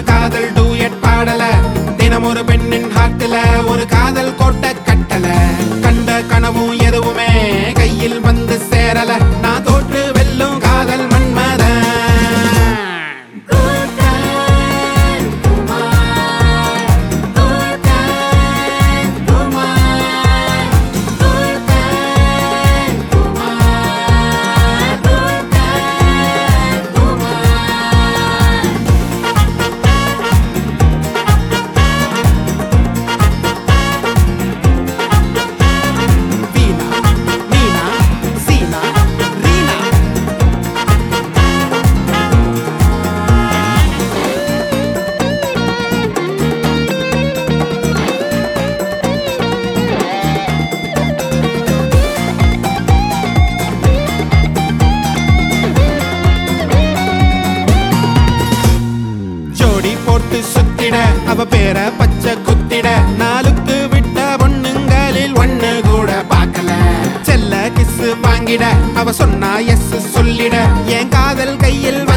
ஒரு காதல் டூயட் பாடல தினம் ஒரு பெண்ணின் ஹார்ட்ல ஒரு காதல் கோட்டை கட்டல கண்ட கனவும் எதுவுமே கையில் வந்து சேரல நான் தோற்று வெல்லும் காதல் Manmadhan Gulkan Kumar Gulkan Kumar Gulkan Kumar Gulkan Kumar வீணா மீனா சீனா ரீனா ஜோடி போட்டு சுத்திட அவ பேர பச்சை குத்திட நாளுக்கு விட்ட பொண்ணுங்களில் ஒண்ணு கூட பார்க்கல செல்ல கிஸ் வாங்கிட அவ சொன்னா எஸ் சொல்லிட என் காதல் கையில்